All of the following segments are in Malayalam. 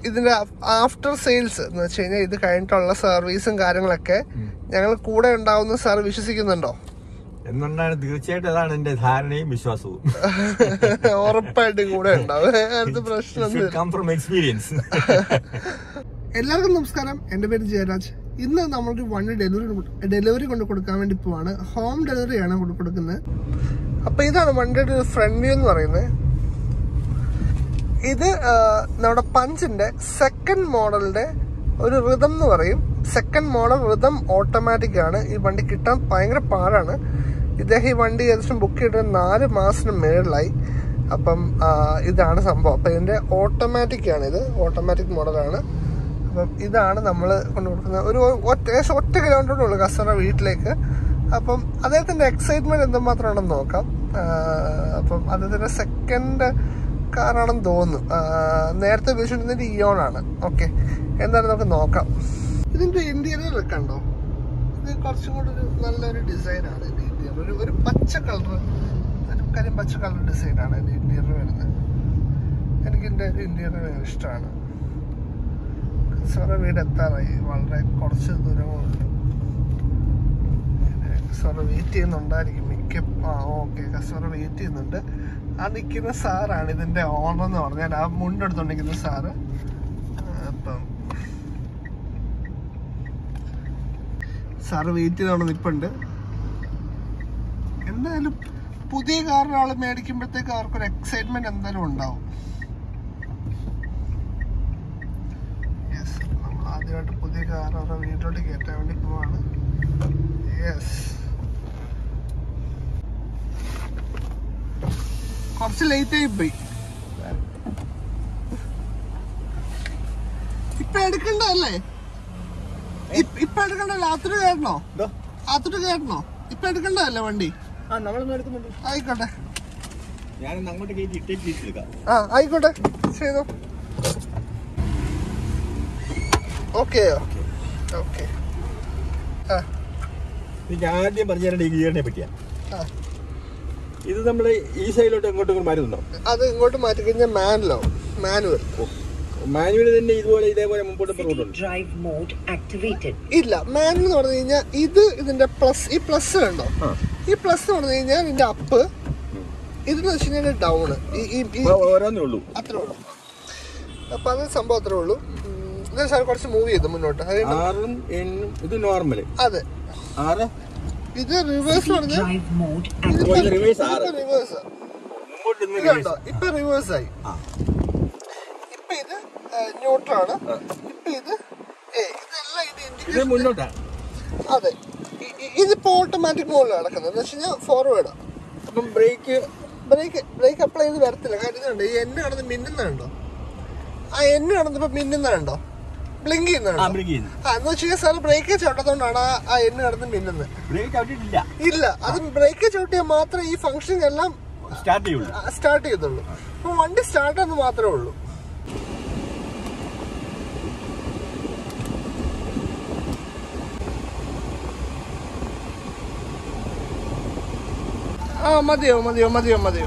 ഇതിന്റെ ആഫ്റ്റർ സെയിൽസ് എന്ന് വെച്ച് കഴിഞ്ഞാൽ ഇത് കഴിഞ്ഞിട്ടുള്ള സർവീസും കാര്യങ്ങളൊക്കെ ഞങ്ങൾ കൂടെ ഉണ്ടാവുന്ന സാർ വിശ്വസിക്കുന്നുണ്ടോ എന്നുകൊണ്ടാണ് തീർച്ചയായിട്ടും അതാണ് എന്റെ ധാരണയും വിശ്വാസവും ഉറപ്പായിട്ടും കൂടെ ഉണ്ടാവും അത് പ്രശ്നം കം ഫ്രം എക്സ്പീരിയൻസ് എല്ലാവർക്കും നമസ്കാരം എൻ്റെ പേര് ജയരാജ് ഇന്ന് നമ്മളൊരു വണ്ടി ഡെലിവറി ഡെലിവറി കൊണ്ട് കൊടുക്കാൻ വേണ്ടി പോവാണ് ഹോം ഡെലിവറിയാണ് കൊണ്ട് കൊടുക്കുന്നത് അപ്പൊ ഇതാണ് വണ്ടിയുടെ ഒരു ഫ്രണ്ട് വ്യൂ എന്ന് പറയുന്നത് ഇത് ആ, നമ്മുടെ പഞ്ചിന്റെ സെക്കൻഡ് മോഡലിന്റെ ഒരു റിതം എന്ന് പറയും സെക്കൻഡ് മോഡൽ റിതം ഓട്ടോമാറ്റിക് ആണ് ഈ വണ്ടി കിട്ടാൻ ഭയങ്കര പാടാണ് ഇദ്ദേഹം ഈ വണ്ടി ഏകദേശം ബുക്ക് ചെയ്തിട്ട് നാല് മാസത്തിന് മേളിലായി അപ്പം ആ, ഇതാണ് സംഭവം അപ്പം ഇതിന്റെ ഓട്ടോമാറ്റിക് ആണ് ഇത് ഓട്ടോമാറ്റിക് മോഡലാണ് അപ്പം ഇതാണ് നമ്മൾ കൊണ്ടു കൊടുക്കുന്നത് ഒരു ഒറ്റ ഏകദേശം ഒറ്റ കിലോമീറ്ററേ ഉള്ളൂ കസ്റ്റമറുടെ വീട്ടിലേക്ക് അപ്പം അദ്ദേഹത്തിന്റെ എക്സൈറ്റ്മെന്റ് എന്തുമാത്രമാണെന്ന് നോക്കാം ആ, അപ്പം അദ്ദേഹത്തിന്റെ സെക്കൻഡ് കാറാണെന്ന് തോന്നുന്നു ആ, നേരത്തെ ഉപയോഗിച്ചിരുന്നത് ഇയോൺ ആണ് ഓക്കെ എന്തായാലും നമുക്ക് നോക്കാം ഇതിന്റെ ഇന്റീരിയർ കണ്ടോ ഇത് കുറച്ചും കൂടി ഒരു നല്ലൊരു ഡിസൈൻ ആണ് ഇതിന്റെ ഇന്റീരിയർ ഒരു ഒരു പച്ച കളർ ഒരു കാര്യം പച്ച കളർ ഡിസൈൻ ആണ് ഇതിന്റെ ഇന്റീരിയർ വരുന്നത് എനിക്ക് ഇതിന്റെ ഇന്റീരിയർ ഇഷ്ടമാണ് സാറെ വീട് എത്താറായി വളരെ കുറച്ച് ദൂരമുള്ളൂ സാറ് വെയിറ്റ് ചെയ്യുന്നുണ്ടായിരിക്കും മിക്ക ആ ഓക്കെ കസ്റ്റമർ വെയിറ്റ് ചെയ്യുന്നുണ്ട് ആ നിൽക്കുന്ന സാറാണ് ഇതിന്റെ ഓണർ എന്ന് പറഞ്ഞാൽ ആ മുണ്ടെടുത്തോണ്ടിരിക്കുന്ന സാറ് ആ, അപ്പം സാറ് വെയിറ്റ് ചെയ്തോണ്ട് നിൽപ്പുണ്ട് എന്തായാലും പുതിയ കാർ ഒരാൾ മേടിക്കുമ്പോഴത്തേക്ക് അവർക്കൊരു എക്സൈറ്റ്മെന്റ് എന്തായാലും ഉണ്ടാവും യെസ് നമ്മൾ ആദ്യമായിട്ട് പുതിയ കാർ അവരുടെ വീട്ടിലോട്ട് കയറ്റാൻ വേണ്ടി പോവാണ് യെസ് കുറച്ച് ലേറ്റ് ആയി പോയി ഇപ്പൊ എടുക്കണ്ടല്ലേ ഇപ്പ- ഇപ്പൊ എടുക്കണ്ടല്ലോ ആത്തുട്ട് കയറണോ ആത്തുട്ട് കയറണോ ഇപ്പൊ എടുക്കണ്ടല്ലേ വണ്ടി ആ നമ്മളൊന്നും എടുക്കുന്നുണ്ട് ആയിക്കോട്ടെ ഞാനൊന്ന് അങ്ങോട്ട് കയറ്റി ഇട്ടേക്ക് എടുക്കാം ആ ആയിക്കോട്ടെ ചെയ്തോ ഓക്കെ ഓക്കെ ആ എനിക്ക് ആദ്യം പറഞ്ഞു തരേണ്ട ഈ ഗിയറിനെ പറ്റിയാ ആ. ഇത് നമ്മൾ ഈ സൈഡിലോട്ട് എങ്ങോട്ടും ഇങ്ങോട്ട് മാറ്റുന്നുണ്ടോ അത് ഇങ്ങോട്ട് മാറ്റി കഴിഞ്ഞാൽ മാനുവലോ മാനുവൽ മാനുവൽ തന്നെ ഇതുപോലെ ഇതേപോലെ മുമ്പോട്ട് പുറകോട്ടുണ്ട് drive mode activated. ഇല്ല മാനുവൽ എന്ന് പറഞ്ഞു കഴിഞ്ഞാൽ ഇത് ഇതിന്റെ പ്ലസ് ഈ പ്ലസ് കണ്ടോ ആ. ഈ പ്ലസ് എന്ന് പറഞ്ഞു കഴിഞ്ഞാൽ ഇതിന്റെ അപ്പ് ഇതെന്ന് വെച്ച് കഴിഞ്ഞാൽ ഡൗൺ ഈ ഈ- ഈ അപ്പൊ ഓരോന്നേ ഉള്ളൂ അത്രേ ഉള്ളൂ അപ്പൊ അത് സംഭവം അത്രേ ഉള്ളൂ ഉം, ഇത് സാർ കുറച്ച് മൂവ് ചെയ്തു മുന്നോട്ട് അത് കഴിഞ്ഞ് ആറും എണ്ണും ഇത് നോർമല് അതെ ആറ് ഇത് റിവേഴ്സ് പറഞ്ഞാൽ Drive mode ഓ, ഇത് reverse ആറ്. റിവേഴ്സ് മുമ്പോട്ട് നിന്ന് ഇത് കണ്ടോ ഇപ്പൊ റിവേഴ്സ് ആയി ആ. ഇപ്പൊ ഇത് ന്യൂട്രൽ ആണ് ഇപ്പൊ ഇത് ഏ ഇതെല്ലാം ഇത് ഇത് ഇൻഡിക്കേഷൻ മുന്നോട്ടാണ് അതെ ഇ- ഇ- ഇതിപ്പോ ഓട്ടോമാറ്റിക് മോഡിലാണ് നടക്കുന്നത് എന്ന് വെച്ച് കഴിഞ്ഞാൽ ഫോർവേഡ് അപ്പം ബ്രേക്ക് ബ്രേക്ക് ബ്രേക്ക് അപ്ലൈ ചെയ്ത് വരത്തില്ല കാര്യം ഇതുണ്ട് ഈ എന്നെ കടന്ന് മിന്നുന്നുണ്ടോ ആ എന്നെ കടന്നപ്പോ മിന്നുന്നുണ്ടോ ബ്ലിങ്ക് ആ ചെയ്യുന്നുണ്ടോ ബ്രേക്ക് ചെയ്യുന്നു ആ എന്ന് വെച്ച് കഴിഞ്ഞാൽ സാർ ബ്രേക്ക് ചവിട്ടത്തോണ്ടാണ് ആ- ആ എന്നെ കടന്ന് മിന്നുന്നത് ബ്രേക്ക് ഔട്ടിട്ടില്ല ഇല്ല അത് ബ്രേക്ക് ചവിട്ടിയാൽ മാത്രമേ ഈ ഫംഗ്ഷൻ എല്ലാം സ്റ്റാർട്ട് ചെയ്യുള്ളൂ സ്റ്റാർട്ട് ചെയ്തുള്ളൂ അപ്പൊ വണ്ടി സ്റ്റാർട്ട് എന്ന് മാത്രമേ ഉള്ളൂ ആ മതിയോ മതിയോ മതിയോ മതിയോ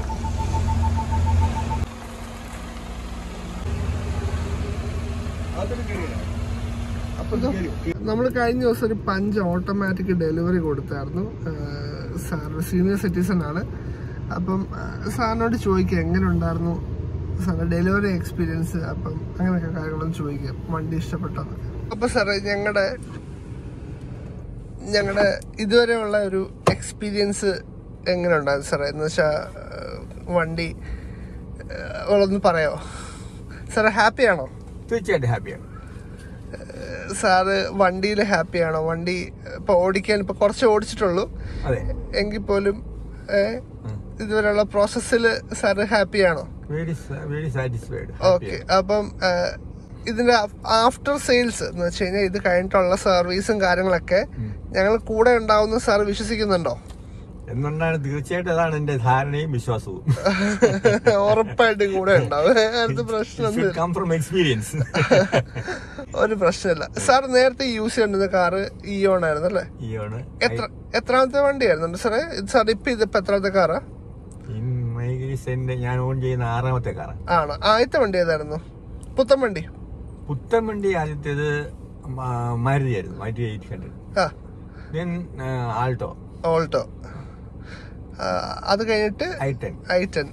അപ്പൊ നമ്മൾ കഴിഞ്ഞ ദിവസം ഒരു പഞ്ച് ഓട്ടോമാറ്റിക് ഡെലിവറി കൊടുത്തായിരുന്നു സാർ സീനിയർ സിറ്റിസൺ ആണ് അപ്പം ആ, സാറിനോട് ചോദിക്കുക എങ്ങനെ ഉണ്ടായിരുന്നു സാറിന്റെ ഡെലിവറി എക്സ്പീരിയൻസ് അപ്പം അങ്ങനെയൊക്കെ കാര്യങ്ങളൊന്നും ചോദിക്കാം വണ്ടി ഇഷ്ടപ്പെട്ടത് അപ്പൊ സാറേ ഞങ്ങളുടെ ഞങ്ങളുടെ ഇതുവരെയുള്ള ഒരു എക്സ്പീരിയൻസ് എങ്ങനെ ഉണ്ടായിരുന്നു സാറേ എന്ന് വെച്ചാൽ വണ്ടി ആ, ഒന്ന് പറയോ സാറേ ഹാപ്പിയാണോ തീർച്ചയായിട്ടും ഹാപ്പിയാണ് സാറ് വണ്ടിയിൽ ഹാപ്പിയാണോ വണ്ടി ഇപ്പൊ ഓടിക്കാൻ ഇപ്പൊ കുറച്ച് ഓടിച്ചിട്ടുള്ളൂ അതെ എങ്കിൽ പോലും ഏ, ഇതുവരെയുള്ള പ്രോസസ്സിൽ സാറ് ഹാപ്പിയാണോ വെരി വെരി സാറ്റിസ്ഫൈഡ് ഓക്കെ അപ്പം ഏ, ഇതിന്റെ ആഫ്റ്റർ സെയിൽസ് എന്ന് വെച്ച് കഴിഞ്ഞാൽ ഇത് കഴിഞ്ഞിട്ടുള്ള സർവീസും കാര്യങ്ങളൊക്കെ ഞങ്ങൾ കൂടെ ഉണ്ടാവുന്ന സാർ വിശ്വസിക്കുന്നുണ്ടോ എന്നുകൊണ്ടാണ് തീർച്ചയായിട്ടും അതാണ് എന്റെ ധാരണയും വിശ്വാസവും ഉറപ്പായിട്ടും കൂടെ ഉണ്ടാവും അത് പ്രശ്നം കം ഫ്രം എക്സ്പീരിയൻസ് ഒരു പ്രശ്നമില്ല സാർ നേരത്തെ യൂസ് ചെയ്തിരുന്ന കാറ് ഇയോൺ ആയിരുന്നു അല്ലേ ഈയാണ് എത്ര എത്രാമത്തെ വണ്ടിയായിരുന്നു സാറേ ഇത് സാർ ഇപ്പൊ ഇതിപ്പോ എത്രാമത്തെ കാറാ ഇൻ മൈ കേസ് എന്റെ ഞാൻ ഓൺ ചെയ്യുന്ന ആറാമത്തെ കാറാണ് ആണ് ആദ്യത്തെ വണ്ടി ഏതായിരുന്നു പുത്തൻ വണ്ടി പുത്തൻ വണ്ടി ആദ്യത്തേത് മ- മാരുതിയായിരുന്നു മാരുതി എയ്റ്റ് ഹൺഡ്രഡ് ആ ദെൻ ആൾട്ടോ ഓൾട്ടോ ആ, അത് കഴിഞ്ഞിട്ട് ഐ ടെൻ ഐ ടെൻ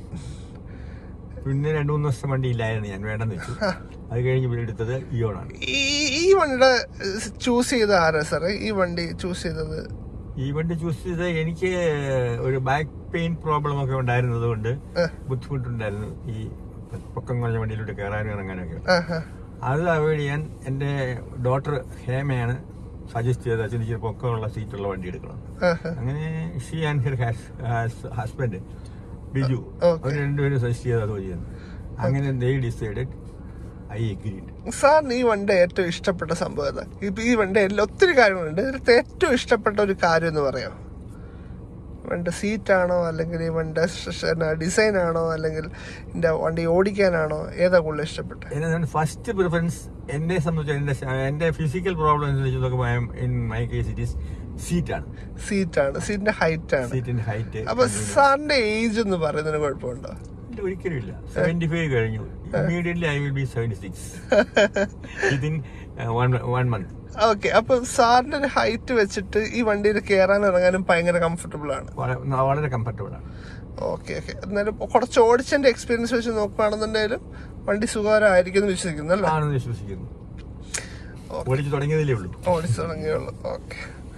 പിന്നെ രണ്ടു മൂന്ന് ദിവസം വണ്ടി ഇല്ലായിരുന്നു ഞാൻ വേണ്ടെന്ന് വെച്ചു അത് കഴിഞ്ഞ് പിന്നെ എടുത്തത് ഇയോണാണ് ഈ ഈ വണ്ടിയുടെ ചൂസ് ചെയ്ത ആരാ സാറേ ഈ വണ്ടി ചൂസ് ചെയ്തത് ഈ വണ്ടി ചൂസ് ചെയ്ത് എനിക്ക് ഒരു ബാക്ക് പെയിൻ പ്രോബ്ലം ഒക്കെ ഉണ്ടായിരുന്നത് കൊണ്ട് ആ. ബുദ്ധിമുട്ടുണ്ടായിരുന്നു ഈ പൊക്കം കുറഞ്ഞ വണ്ടിയിലോട്ട് കയറാനും ഇറങ്ങാനൊക്കെ ആ, ആ. അത് അവോയ്ഡ് ചെയ്യാൻ എൻ്റെ ഡോക്ടർ ഹേമയാണ് സജസ്റ്റ് ചെയ്തത് അച്ഛന് ഇച്ചിരി പൊക്കമുള്ള സീറ്റുള്ള വണ്ടി എടുക്കണം ആ, ആ. അങ്ങനെ she and her husband Biju Okay. അവർ രണ്ടുപേരും സജസ്റ്റ് ചെയ്ത് അത് ചെയ്യുന്നു അങ്ങനെ ദേ ഡിസൈഡഡ് ഐ എഗ്രീഡ് സാറിന് ഈ വണ്ടി ഏറ്റവും ഇഷ്ടപ്പെട്ട സംഭവം ഏതാ ഇപ്പൊ ഈ വണ്ടി എല്ലാം ഒത്തിരി കാര്യങ്ങളുണ്ട് ഇതിലത്തെ ഏറ്റവും ഇഷ്ടപ്പെട്ട ഒരു കാര്യം എന്ന് പറയാം വണ്ടി സീറ്റാണോ അല്ലെങ്കിൽ ഈ വണ്ടി ഡിസൈൻ ആണോ അല്ലെങ്കിൽ ഇതിന്റെ വണ്ടി ഓടിക്കാനാണോ ഏതാ കൂടുതൽ ഇഷ്ടപ്പെട്ടത് എന്നെ ഫസ്റ്റ് പ്രിഫറൻസ് എന്നെ സംബന്ധിച്ച് എന്റെ ശ- എന്റെ ഫിസിക്കൽ പ്രോബ്ലം അനുസരിച്ച് നോക്കുമ്പോൾ in my case it is സീറ്റാണ് സീറ്റാണ് സീറ്റിന്റെ ഹൈറ്റ് ആണ് സീറ്റിന്റെ ഹൈറ്റ് അപ്പൊ സാറിന്റെ ഏജ് എന്ന് പറയുന്നതിന് കുഴപ്പമുണ്ടോ ഒരിക്കലും ഇല്ല സെവന്റി ഫൈവ് കഴിഞ്ഞു immediately I will be seventy six within one month okay അപ്പൊ സാറിന്റെ ഒരു ഹൈറ്റ് വെച്ചിട്ട് ഈ വണ്ടിയിൽ കയറാനും ഇറങ്ങാനും ഭയങ്കര കംഫർട്ടബിൾ ആണ് വളരെ കംഫർട്ടബിൾ ആണ് ഓക്കെ ഓക്കെ എന്നാലും കുറച്ച് ഓടിച്ചതിന്റെ എക്സ്പീരിയൻസ് വെച്ച് നോക്കുകയാണെന്നുണ്ടെങ്കിലും വണ്ടി സുഖകരമായിരിക്കും എന്ന് വിശ്വസിക്കുന്നു അല്ലേ ആണെന്ന് വിശ്വസിക്കുന്നു ഓടിച്ചു തുടങ്ങിയതല്ലേ ഉള്ളൂ ഓടിച്ചു തുടങ്ങിയുള്ളൂ ഓക്കെ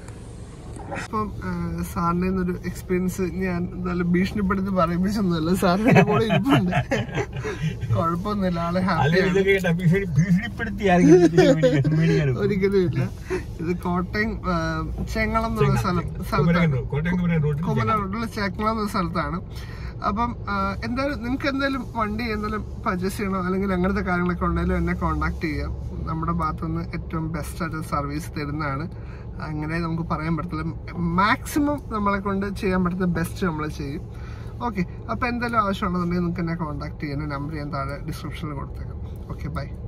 അപ്പം സാറിന്റെ ഒരു എക്സ്പീരിയൻസ് ഞാൻ നല്ല ഭീഷണിപ്പെടുത്തി പറയിപ്പിച്ചൊന്നുമല്ല സാറിന്റെ കൂടെ ഇരിപ്പുണ്ട് കുഴപ്പമൊന്നുമില്ല ആളെ അല്ലെ ഹാപ്പിയാണ് ഇതൊക്കെ കേട്ടാ ഭീഷണി ഭീഷണിപ്പെടുത്തി ആരെങ്കിലും ഇതിന് മേടിക്കാൻ- മേടിക്കാനോ? ഒരിക്കലും ഇല്ല ഇത് കോട്ടയം ആ, ചെങ്ങളം എന്നുള്ള സ്ഥലം കുമരകം സ്ഥലത്താണ് റോഡ്, കോട്ടയം കുമരകം റോഡിൽ കുമല റോഡിലെ ചേക്കളം എന്ന സ്ഥലത്താണ് അപ്പം ആ, എന്തായാലും നിങ്ങൾക്ക് എന്തെങ്കിലും വണ്ടി എന്തെങ്കിലും പർച്ചേസ് ചെയ്യണോ അല്ലെങ്കിൽ അങ്ങനത്തെ കാര്യങ്ങളൊക്കെ ഉണ്ടെങ്കിലും എന്നെ കോണ്ടാക്ട് ചെയ്യാം നമ്മുടെ ഭാഗത്തുനിന്ന് ഏറ്റവും ബെസ്റ്റ് ആയിട്ട് സർവീസ് തരുന്നതാണ് അങ്ങനെ നമുക്ക് പറയാൻ പറ്റത്തില്ല മാക്സിമം നമ്മളെ കൊണ്ട് ചെയ്യാൻ പറ്റുന്ന ബെസ്റ്റ് നമ്മൾ ചെയ്യും ഓക്കെ അപ്പോൾ എന്തെങ്കിലും ആവശ്യമുണ്ടെന്നുണ്ടെങ്കിൽ നിങ്ങൾക്ക് എന്നെ കോണ്ടാക്ട് ചെയ്യാൻ നമ്പർ ഞാൻ താഴെ ഡിസ്ക്രിപ്ഷനിൽ കൊടുത്തേക്കാം ഓക്കെ ബൈ